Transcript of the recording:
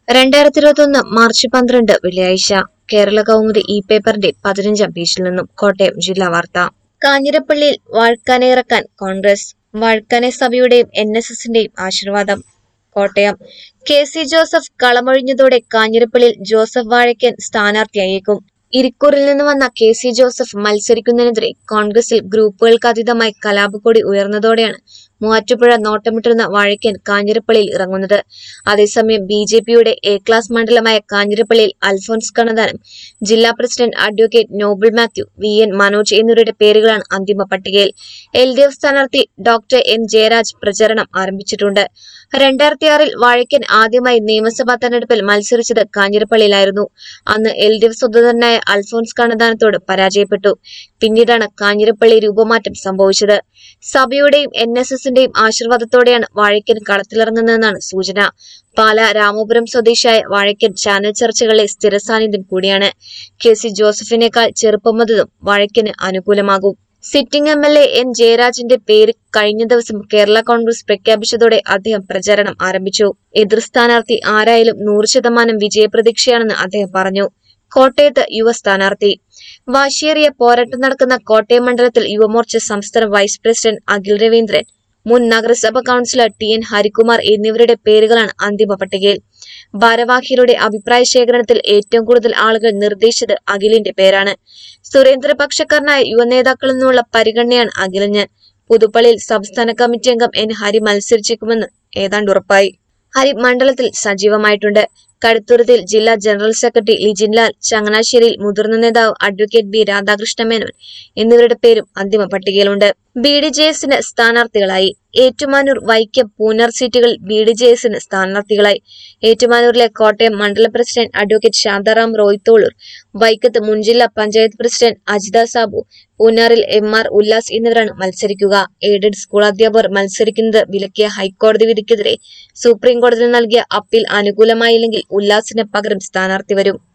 രണ്ടായിരത്തി ഇരുപത്തൊന്ന് മാർച്ച് പന്ത്രണ്ട് വെള്ളിയാഴ്ച കേരള കൗമുദി ഇ പേപ്പറിന്റെ പതിനഞ്ചാം പേജിൽ നിന്നും കോട്ടയം ജില്ലാ വാർത്ത കാഞ്ഞിരപ്പള്ളിയിൽ വാഴ്ക്കാനയിറക്കാൻ കോൺഗ്രസ് വാഴ്ക്കാനെ സഭയുടെയും എൻ എസ് എസിന്റെയും ആശീർവാദം കോട്ടയം കെ സി ജോസഫ് കളമൊഴിഞ്ഞതോടെ കാഞ്ഞിരപ്പള്ളിയിൽ ജോസഫ് വാഴയ്ക്കൻ സ്ഥാനാർത്ഥിയായേക്കും ഇരിക്കൂറിൽ നിന്ന് വന്ന കെ സി ജോസഫ് മത്സരിക്കുന്നതിനെതിരെ കോൺഗ്രസിൽ ഗ്രൂപ്പുകൾക്ക് അതീതമായി കലാപക്കൊടി ഉയർന്നതോടെയാണ് മൂവാറ്റുപുഴ നോട്ടമിട്ടിരുന്ന വാഴയ്ക്കൻ കാഞ്ഞിരപ്പള്ളിയിൽ ഇറങ്ങുന്നത് അതേസമയം ബി ജെ പിയുടെ എ ക്ലാസ് മണ്ഡലമായ കാഞ്ഞിരപ്പള്ളിയിൽ അൽഫോൻസ് കണ്ണതാനം ജില്ലാ president advocate Noble Mathew V N Manoj എന്നിവരുടെ പേരുകളാണ് അന്തിമ പട്ടികയിൽ എൽ ഡി എഫ് സ്ഥാനാർത്ഥി ഡോക്ടർ എൻ ജയരാജ് പ്രചരണം ആരംഭിച്ചിട്ടുണ്ട് രണ്ടായിരത്തി ആറിൽ വാഴയ്ക്കൻ ആദ്യമായി നിയമസഭാ തെരഞ്ഞെടുപ്പിൽ മത്സരിച്ചത് കാഞ്ഞിരപ്പള്ളിയിലായിരുന്നു അന്ന് എൽ ഡി എഫ് സ്വതന്ത്രനായ അൽഫോൻസ് കണ്ണതാനത്തോട് പരാജയപ്പെട്ടു പിന്നീടാണ് കാഞ്ഞിരപ്പള്ളി രൂപമാറ്റം സംഭവിച്ചത് സഭയുടെയും എൻ എസ് എസിന്റെയും ആശീർവാദത്തോടെയാണ് വാഴയ്ക്കൻ കളത്തിലിറങ്ങുന്നതെന്നാണ് സൂചന പാല രാമപുരം സ്വദേശിയായ വാഴയ്ക്കൻ ചാനൽ ചർച്ചകളിലെ സ്ഥിര സാന്നിധ്യം കൂടിയാണ് കെ സി ജോസഫിനേക്കാൾ ചെറുപ്പമതും വാഴയ്ക്കന് അനുകൂലമാകും sitting M L A N ജയരാജന്റെ പേര് കഴിഞ്ഞ ദിവസം കേരള കോൺഗ്രസ് പ്രഖ്യാപിച്ചതോടെ അദ്ദേഹം പ്രചാരണം ആരംഭിച്ചു എതിർ സ്ഥാനാർത്ഥി ആരായാലും നൂറ് ശതമാനം വിജയപ്രതീക്ഷയാണെന്ന് അദ്ദേഹം പറഞ്ഞു കോട്ടയത്ത് യുവ സ്ഥാനാർത്ഥി വാശിയേറിയ പോരാട്ടം നടക്കുന്ന കോട്ടയം മണ്ഡലത്തിൽ യുവമോർച്ച സംസ്ഥാന വൈസ് പ്രസിഡന്റ് അഖിൽ രവീന്ദ്രൻ മുൻ നഗരസഭ കൌൺസിലർ ടി എൻ ഹരികുമാർ എന്നിവരുടെ പേരുകളാണ് അന്തിമ പട്ടികയിൽ ഭാരവാഹികളുടെ അഭിപ്രായ ശേഖരണത്തിൽ ഏറ്റവും കൂടുതൽ ആളുകൾ നിർദ്ദേശിച്ചത് അഖിലിന്റെ പേരാണ് സുരേന്ദ്രപക്ഷക്കാരനായ യുവനേതാക്കളിൽ നിന്നുള്ള പരിഗണനയാണ് അഖിലിന് പുതുപ്പള്ളിയിൽ സംസ്ഥാന കമ്മിറ്റി അംഗം എൻ ഹരി മത്സരിച്ചേക്കുമെന്ന് ഏതാണ്ട് ഉറപ്പായി ഹരി മണ്ഡലത്തിൽ സജീവമായിട്ടുണ്ട് കടുത്തുരുത്തിൽ ജില്ലാ ജനറൽ സെക്രട്ടറി ലിജിൻലാൽ ചങ്ങനാശ്ശേരിയിൽ മുതിർന്ന നേതാവ് അഡ്വക്കേറ്റ് ബി രാധാകൃഷ്ണ മേനോൻ എന്നിവരുടെ പേരും അന്തിമ പട്ടികയിലുണ്ട് ബി ഡി ജെ എസിന് സ്ഥാനാർത്ഥികളായി ഏറ്റുമാനൂർ വൈക്കം പൂനർ സീറ്റുകളിൽ ബി ഡി ജെ എസിന് സ്ഥാനാർത്ഥികളായി ഏറ്റുമാനൂരിലെ കോട്ടയം മണ്ഡല പ്രസിഡന്റ് അഡ്വക്കേറ്റ് ശാന്താറാം റോയ്ത്തോളൂർ വൈക്കത്ത് മുൻ ജില്ലാ പഞ്ചായത്ത് പ്രസിഡന്റ് അജിത സാബു പൂനാറിൽ എം ആർ ഉല്ലാസ് എന്നിവരാണ് മത്സരിക്കുക എയ്ഡഡ് സ്കൂൾ അധ്യാപകർ മത്സരിക്കുന്നത് വിലക്കിയ ഹൈക്കോടതി വിധിക്കെതിരെ സുപ്രീം കോടതി നൽകിയ അപ്പീൽ അനുകൂലമായില്ലെങ്കിൽ ഉല്ലാസിന് പകരം സ്ഥാനാർത്ഥി വരും